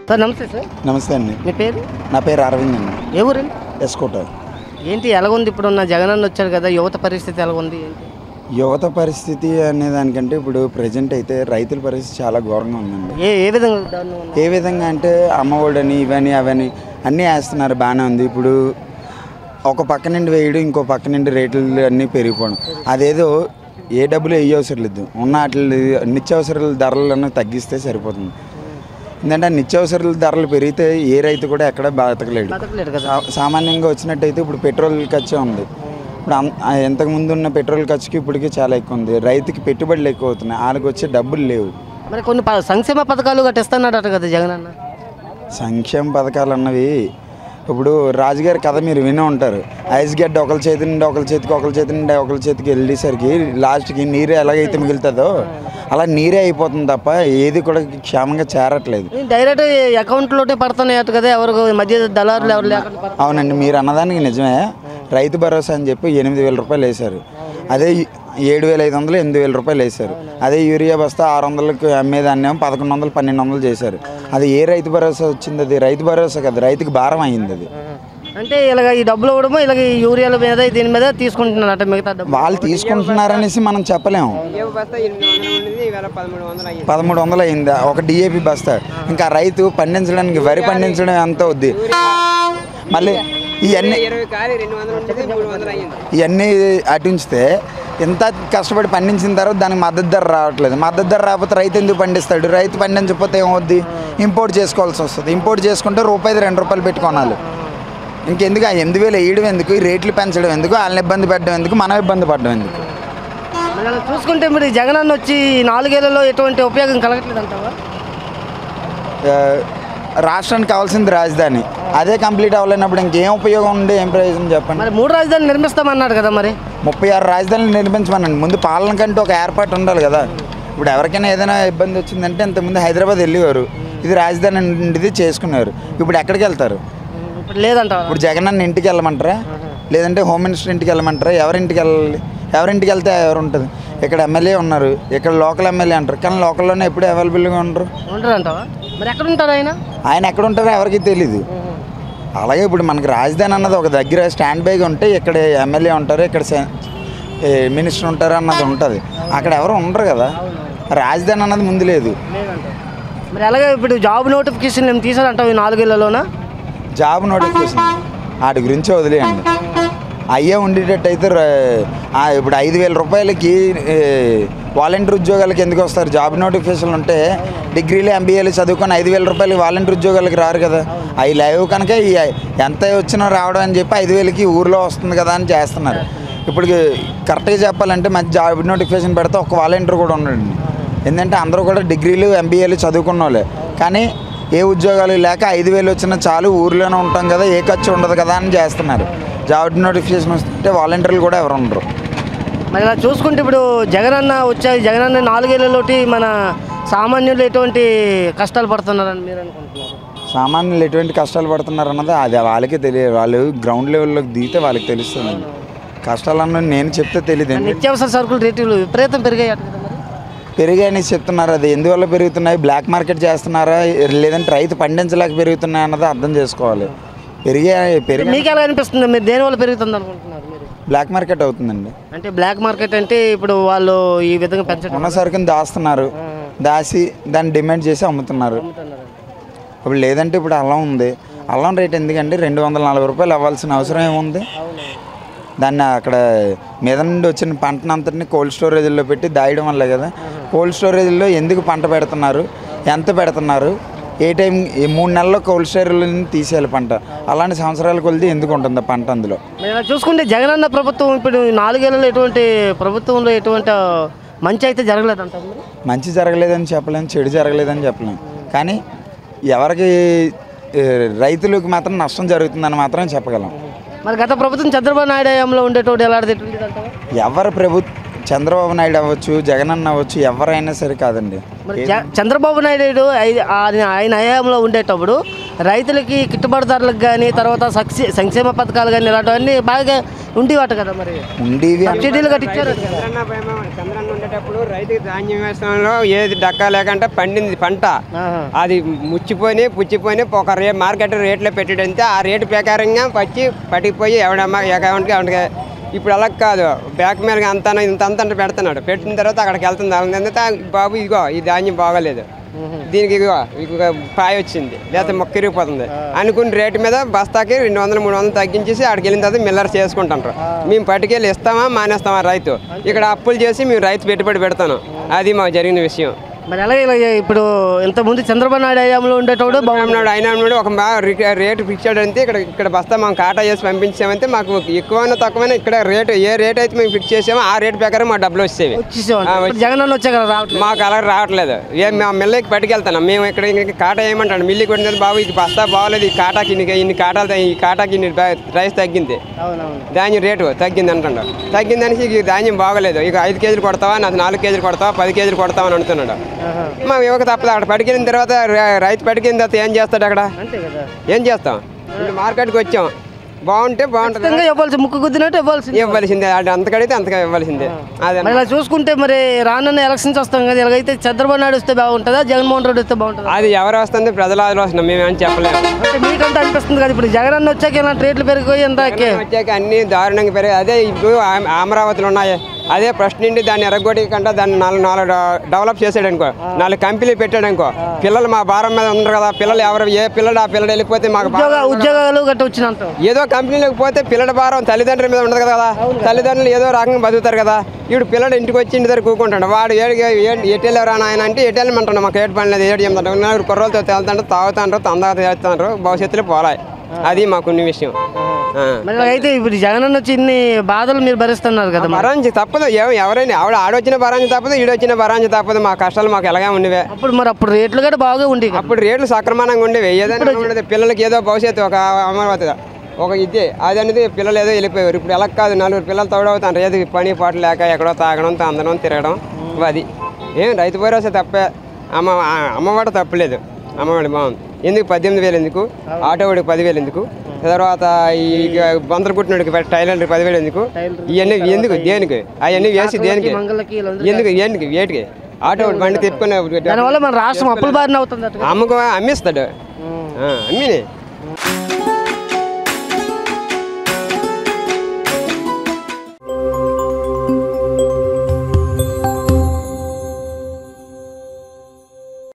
Sir నమస్తే sir నమస్తే అండి మీ పేరు నా పేరు అరవింద్ అండి ఏ ఊరండి ఎస్కోట ఏంటి ఎలాగుంది ఇప్పుడున్న జగనన్న వచ్చారు కదా యువత పరిస్థితి ఎలాగుంది ఏంటి యువత పరిస్థితి అనే దానికంటే ఇప్పుడు ప్రజెంట్ అయితే రైతుల పరిస్థితి చాలా ఘోరంగా ఉందండి ఏ ఏ విధంగా దారుణంగా ఉంది? ఏ విధంగా అంటే అమ్మఒడని ఇవని అవని అన్నీ వేస్తున్నారు బాగానే ఉంది ఇప్పుడు ఒక పక్క నుండి వేయడం ఇంకో పక్క నుండి రేట్లు అన్నీ పెరిగిపోవడం అదేదో ఏ డబ్బులు వేయ అవసరం లేదు ఉన్న వాటి నిత్యావసరాల ధరలను తగ్గిస్తే సరిపోతుంది ఎందుకంటే ఆ నిత్యావసరాల ధరలు పెరిగితే ఏ రైతు కూడా ఎక్కడ బతకలేడు బతకలేడు కదా సా- సామాన్యంగా వచ్చినట్టయితే ఇప్పుడు పెట్రోల్ ఖర్చు ఉంది ఇప్పుడు అం- ఆ ఇంతకు ముందు ఉన్న పెట్రోల్ ఖర్చుకి ఇప్పటికి చాలా ఎక్కువ ఉంది రైతుకి పెట్టుబడులు ఎక్కువ అవుతున్నాయి వాళ్ళకి వచ్చే డబ్బులు లేవు మరి కొన్ని ప- సంక్షేమ పథకాలు గట్టిస్తున్నాడట కదా జగనన్న సంక్షేమ పథకాలు అన్నవి ఇప్పుడు రాజుగారి కథ మీరు వినే ఉంటారు ఐస్ గడ్డ ఒకరి చేతి నుండి ఒకరి చేతికి ఒకరి చేతి నుండి ఒకరి చేతికి వెళ్ళేసరికి లాస్ట్కి నీరు ఎలాగైతే మిగులుతుందో అలా నీరే అయిపోతుంది తప్ప ఏది కూడా క్షేమంగా చేరట్లేదు డైరెక్ట్ అకౌంట్లోనే పడుతున్నాయట కదా ఎవరు మధ్య దళారులు ఎవరు లేకుండా పడుతున్నారు. అవునండి మీరు అన్నదానికి నిజమే రైతు భరోసా అని చెప్పి ఎనిమిది వేల రూపాయలు వేశారు అదే ఏడు వేల ఐదు వందలు ఎనిమిది వేల రూపాయలు వేశారు అదే యూరియా బస్తా ఆరు వందలకు అమ్మేదాన్ని ఏమో పదకొండు వందలు పన్నెండు వందలు చేశారు అది ఏ రైతు భరోసా వచ్చింది అది రైతు భరోసా కదా రైతుకి భారం అయింది అది అంటే ఇలాగ ఈ డబ్బులు ఇవ్వడము ఇలాగ ఈ యూరియాల మీద దీని మీద తీసుకుంటున్నారట మిగతా డబ్బు వాళ్ళు తీసుకుంటున్నారనేసి మనం చెప్పలేము ఏ బస్తా ఎనిమిది వందలు ఉండేది ఈవేళ పదమూడు వందలు అయ్యింది పదమూడు వందలు అయింది ఒక డిఏపి బస్తా ఇంకా రైతు పండించడానికి వరి పండించడం ఎంత అవుద్ది మళ్ళీ ఇవన్నీ ఇరవై కాలి రెండు వందలు ఉండేది మూడు వందలు అయ్యింది ఇవన్నీ అటుంచితే ఇంత కష్టపడి పండించిన తర్వాత దానికి మద్దతు ధర రావట్లేదు మద్దతు ధర రాకపోతే రైతు ఎందుకు పండిస్తాడు రైతు పండించకపోతే ఏమవుద్ది ఇంపోర్ట్ చేసుకోవాల్సి వస్తుంది ఇంపోర్ట్ చేసుకుంటే రూపాయి రెండు రూపాయలు పెట్టుకోనాలి ఇంకెందుకు ఆ ఎనిమిది వేలు వేయడం ఎందుకు ఈ రేట్లు పెంచడం ఎందుకు వాళ్ళని ఇబ్బంది పెట్టడం ఎందుకు మనం ఇబ్బంది పడడం ఎందుకు మరి అలా చూసుకుంటే మరి జగనన్న వచ్చి ఈ నాలుగేళ్లలో ఎటువంటి ఉపయోగం కలగట్లేదు అంటావా ఆ, రాష్ట్రానికి కావాల్సింది రాజధాని అదే కంప్లీట్ అవ్వలేనప్పుడు ఇంకేం ఉపయోగం ఉండే ఏం ప్రయోజనం చెప్పండి మరి మూడు రాజధానులు నిర్మిస్తామన్నాడు కదా మరి ముప్పై ఆరు రాజధానులు నిర్మించమనండి ముందు పాలన కంటే ఒక ఏర్పాటు ఉండాలి కదా ఇప్పుడు ఎవరికైనా ఏదైనా ఇబ్బంది వచ్చిందంటే ఇంతకుముందు హైదరాబాద్ వెళ్ళేవారు ఇది రాజధాని నుండి చేసుకునేవారు ఇప్పుడు ఎక్కడికి వెళ్తారు ఇప్పుడు లేదంటావా ఇప్పుడు జగన్ అన్న ఇంటికి వెళ్ళమంటారా లేదంటే హోమ్ మినిస్టర్ ఇంటికి వెళ్ళమంటారా ఎవరింటికి వెళ్ళాలి ఎవరింటికి వెళ్తే ఎవరు ఉంటుంది ఇక్కడ ఎమ్మెల్యే ఉన్నారు ఇక్కడ లోకల్ ఎమ్మెల్యే అంటారు కానీ లోకల్లోనే ఎప్పుడు అవైలబుల్గా ఉండరు ఉండరు అంటావా మరి ఎక్కడ ఉంటారు ఆయన ఆయన ఎక్కడ ఉంటారో ఎవరికి తెలియదు అలాగే ఇప్పుడు మనకి రాజధాని అన్నది ఒక దగ్గర స్టాండ్ బైగా ఉంటే ఇక్కడ ఎమ్మెల్యే ఉంటారు ఇక్కడ సె- ఏ, మినిస్టర్ ఉంటారు అన్నది ఉంటుంది అక్కడ ఎవరు ఉండరు కదా రాజధాని అన్నది ముందు లేదు మరి అలాగే ఇప్పుడు జాబ్ నోటిఫికేషన్ ఏం తీసారంటావు ఈ నాలుగేళ్లలోనా జాబ్ నోటిఫికేషన్ వాటి గురించి వదిలేయండి అయ్యే ఉండేటట్టయితే ర- ఆ, ఇప్పుడు ఐదు వేల రూపాయలకి వాలంటీర్ ఉద్యోగాలకి ఎందుకు వస్తారు జాబ్ నోటిఫికేషన్లు ఉంటే డిగ్రీలు ఎంబీఏలు చదువుకొని ఐదు వేల రూపాయలకి వాలంటీర్ ఉద్యోగాలకి రారు కదా అవి లేవు కనుక ఈ ఎంత వచ్చినా రావడం అని చెప్పి ఐదు వేలకి ఊర్లో వస్తుంది కదా అని చేస్తున్నారు ఇప్పుడు కరెక్ట్గా చెప్పాలంటే మంచి జాబ్ నోటిఫికేషన్ పెడితే ఒక వాలంటీర్ కూడా ఉండండి ఎందుకంటే అందరూ కూడా డిగ్రీలు ఎంబీఏలు చదువుకున్న వాళ్ళే కానీ ఏ ఉద్యోగాలు లేక ఐదు వేలు వచ్చినా చాలు ఊర్లోనే ఉంటాం కదా ఏ ఖర్చు ఉండదు కదా అని చేస్తున్నారు జాబ్ నోటిఫికేషన్ వస్తుంటే వాలంటీర్లు కూడా ఎవరు ఉండరు మరి ఇలా చూసుకుంటే ఇప్పుడు జగనన్న వచ్చాయి జగనన్న నాలుగేళ్లలోటి మన సామాన్యులు ఎటువంటి కష్టాలు పడుతున్నారని మీరు అనుకుంటున్నారు సామాన్యులు ఎటువంటి కష్టాలు పడుతున్నారు అన్నది అది వాళ్ళకే తెలియదు వాళ్ళు గ్రౌండ్ లెవెల్లోకి దిగితే వాళ్ళకి తెలుస్తుంది కష్టాలు అన్నది నేను చెప్తే తెలియదు నిత్యావసర సరుకులు రేట్లు విపరీతం పెరిగాయి అట కదా మరి పెరిగాయని చెప్తున్నారు అది ఎందువల్ల పెరుగుతున్నాయి బ్లాక్ మార్కెట్ చేస్తున్నారా లేదంటే రైతు పండించలేక పెరుగుతున్నాయి అన్నది అర్థం చేసుకోవాలి పెరిగే పెరిగి మీకు ఎలా అనిపిస్తుంది మీరు దేనివల్ల పెరుగుతుంది అనుకుంటున్నారు మీరు బ్లాక్ మార్కెట్ అవుతుందండి అంటే బ్లాక్ మార్కెట్ అంటే ఇప్పుడు వాళ్ళు ఈ విధంగా పెంచడం ఉన్న సరుకుని దాస్తున్నారు దాసి దాన్ని డిమాండ్ చేసి అమ్ముతున్నారు ఇప్పుడు లేదంటే ఇప్పుడు అల్లం ఉంది అల్లం రేట్ ఎందుకంటే రెండు వందల నలభై రూపాయలు అవ్వాల్సిన అవసరం ఏముంది దాన్ని అక్కడ మీద నుండి వచ్చిన పంటను అంతటిని కోల్డ్ స్టోరేజ్లో పెట్టి దాయడం వల్ల కదా కోల్డ్ స్టోరేజ్లో ఎందుకు పంట పెడుతున్నారు ఎంత పెడుతున్నారు ఏ టైం ఈ మూడు నెలల్లో కోల్డ్ స్టోరేజ్లో తీసేయాలి పంట అలాంటి సంవత్సరాల కొలిది ఎందుకు ఉంటుంది ఆ పంట అందులో మరి ఇలా చూసుకుంటే జగనన్న ప్రభుత్వం ఇప్పుడు ఈ నాలుగేళ్లలో ఎటువంటి ప్రభుత్వంలో ఎటువంటి మంచి అయితే జరగలేదు అంటారు మీరు మంచి జరగలేదని చెప్పలేం చెడు జరగలేదని చెప్పలేం కానీ ఎవరికి ఏ, రైతులకు మాత్రం నష్టం జరుగుతుందని మాత్రం చెప్పగలం మరి గత ప్రభుత్వం చంద్రబాబు నాయుడు హయాంలో ఉండేటోడు ఎలాంటిది ఎటువంటిది అంటారు ఎవరి ప్రభు చంద్రబాబు నాయుడు అవ్వచ్చు జగనన్న అవ్వచ్చు ఎవరైనా సరే కాదండి మరి జ- చంద్రబాబు నాయుడు ఐ- ఆయన ఆయన హయాంలో ఉండేటప్పుడు రైతులకి గిట్టుబాటు ధరలకు కానీ తర్వాత సక్షే సంక్షేమ పథకాలు కానీ ఇలాంటివన్నీ బాగా ఉండేవాట కదా మరి ఉండేవి అంటే సబ్సిడీలు కట్టించారు చంద్రన్న భయమా చంద్రన్న ఉండేటప్పుడు రైతుకి ధాన్యం వేసడంలో ఏది డక్కా లేకుండా పండింది పంట ఆహా. అది ముచ్చిపోయి పుచ్చిపోయి ఒక రే మార్కెట్ రేట్లో పెట్టడంతే ఆ రేటు ప్రకారంగా వచ్చి పట్టిపోయి ఎవడమ్మా ఎవరికి ఎవరికి ఇప్పుడు అలా కాదు బ్యాక్ మీద అంత ఇంత అంత అంటే పెడుతున్నాడు పెట్టిన తర్వాత అక్కడికి వెళ్తుంది అలాగే బాబు ఇదిగో ఈ ధాన్యం బాగోలేదు దీనికి ఇదిగో ఇదిగో పాయ వచ్చింది లేకపోతే మొక్క ఇరిగిపోతుంది అనుకున్న రేటు మీద బస్తాకి రెండు వందలు మూడు వందలు తగ్గించేసి అక్కడికి వెళ్ళిన తర్వాత మిల్లర్ చేసుకుంటారు మేము పట్టుకెళ్ళి ఇస్తామా మానేస్తామా రైతు ఇక్కడ అప్పులు చేసి మేము రైతు పెట్టుబడి పెడతాను అది మాకు జరిగిన విషయం మరి అలాగే ఇలా ఇప్పుడు ఇంతకుముందు చంద్రబాబు నాయుడు హయాంలో ఉండేటప్పుడు బాగున్నాడు నాడు అయినా నాడు ఒక మా రి- రేటు ఫిక్స్ అంటే ఇక్కడ ఇక్కడ బస్తా మనం కాటా చేసి పంపించామంటే మాకు ఎక్కువైనా తక్కువైనా ఇక్కడ రేటు ఏ రేట్ అయితే మేము ఫిక్స్ చేసామో ఆ రేట్ ప్రకారం మా డబ్బులు వచ్చేవి వచ్చేసేవాడు ఆ, ఇప్పుడు జగన్ అన్న వచ్చా కదా రావట్లేదు మాకు అలా రావట్లేదు ఏ మా మిల్లకి పట్టుకెళ్తాను మేము ఇక్కడ ఇంక కాటా ఏమంటాడు మిల్లి కొట్టిన బాబు ఇది బస్తా బాగోలేదు ఈ కాటాకి ఇన్ని ఇన్ని కాటాలు త- ఈ కాటాకి ఇన్ని బా- రైస్ తగ్గింది అవునవును ధాన్యం రేటు తగ్గింది అంటాడు తగ్గిందనేసి ఇక ధాన్యం బాగోలేదు ఇక ఐదు కేజీలు కొడతావా నాకు నాలుగు కేజీలు కొడతావా పది కేజీలు కొడతావా అని అంటున్నాడు ఆహా. మా ఇవ్వక తప్పదు అక్కడ పట్టుకెళ్ళిన తర్వాత ర- రైతు పట్టుకెళ్ళిన తర్వాత ఏం చేస్తాడు అక్కడ అంతే కదా ఏం చేస్తాం ఇప్పుడు మార్కెట్కి వచ్చాం బాగుంటే బాగుంటుంది ఖచ్చితంగా ఇవ్వాల్సి ముక్కు గుద్దినట్టు ఇవ్వాల్సింది ఇవ్వాల్సిందే అది అంతకడితే అంతగా ఇవ్వాల్సిందే అదే మరి ఇలా చూసుకుంటే మరి రానున్న ఎలక్షన్స్ వస్తాం కదా ఇలాగైతే చంద్రబాబు నాయుడు వస్తే బాగుంటుందా జగన్మోహన్ రెడ్డి వస్తే బాగుంటుందా అది ఎవరు వస్తుంది ప్రజల ఆలోచన మేమేం చెప్పలేము అంటే మీకంటే అనిపిస్తుంది కదా ఇప్పుడు జగన్ అన్న వచ్చాక ఇలా రేట్లు పెరిగిపోయి ఎంత ఎక్కే వచ్చాక అన్ని దారుణంగా పెరిగి అదే ఇప్పుడు ఆమ- అమరావతిలో ఉన్నాయి అదే ఫస్ట్ నుండి దాన్ని ఎరగొట్టి కంటే దాన్ని నాలుగు నాలుగు డ- డెవలప్ చేసాడు అనుకో నాలుగు కంపెనీలు పెట్టాడు అనుకో పిల్లలు మా భారం మీద ఉండరు కదా పిల్లలు ఎవరు ఏ పిల్లడు ఆ పిల్లడు వెళ్ళిపోతే మాకు భారం ఉద్యోగ ఉద్యోగాలు గట్ట వచ్చినంత ఏదో కంపెనీలోకి పోతే పిల్లల భారం తల్లిదండ్రుల మీద ఉండదు కదా తల్లిదండ్రులు ఏదో రకంగా బతుకుతారు కదా ఇప్పుడు పిల్లడు ఇంటికి వచ్చి ఇంటి దగ్గర కూకుంటాడు వాడు ఏడు ఎటు వెళ్ళారా ఆయన అంటే ఎటు వెళ్ళమంటాడు మాకు ఏడు పని లేదు ఏడు చెప్తాడు నలుగురు కుర్రలతో తేలుతాండ్రు తాగుతాండ్రు తందాక చేస్తాండ్రు భవిష్యత్తులో పోలాయి అది మాకున్న విషయం ఆ. మరి ఇలాగైతే ఇప్పుడు జగన్ అన్న వచ్చి ఇన్ని బాధలు మీరు భరిస్తున్నారు కదా మరి. బరాంచి తప్పదు ఎవ- ఎవరైనా ఆవిడ ఆడొచ్చిన బరాంచి తప్పదు ఈడొచ్చిన బరాంచి తప్పదు మా కష్టాలు మాకు ఎలాగే ఉండేవే అప్పుడు మరి అప్పుడు రేట్లు కూడా బాగా ఉండి అప్పుడు రేట్లు సక్రమంగా ఉండేవి ఏదైనా ఉండేది పిల్లలకి ఏదో భవిష్యత్తు ఒక అమరావతి ఒక ఇదే అది అనేది పిల్లలు ఏదో వెళ్ళిపోయారు ఇప్పుడు ఎలా కాదు నలుగురు పిల్లలు తోడవుతారు ఏది పని పాట లేక ఎక్కడో తాగడం తందడం తిరగడం అది ఏం రైతు భరోసా తప్పే అమ్మ ఆ అమ్మవాడు తప్పలేదు అమ్మవాడి బాగుంది ఎందుకు పద్దెనిమిది వేలు ఎందుకు ఆటో వాడికి పదివేలు ఎందుకు తర్వాత ఈ బందరు కుట్టినోడికి టైలర్కి పదివేలు ఎందుకు ఇవన్నీ ఎందుకు దేనికి అవన్నీ వేసి దేనికి మంగళకి వీళ్ళందరూ ఎందుకు ఏంటికి వేటికి ఆటో వాడి బండి తిప్పుకునే దానివల్ల మన రాష్ట్రం అప్పుల బారిన అవుతుంది అట్లా అమ్మకు అమ్మిస్తాడు ఆ, అమ్మిని ఉం.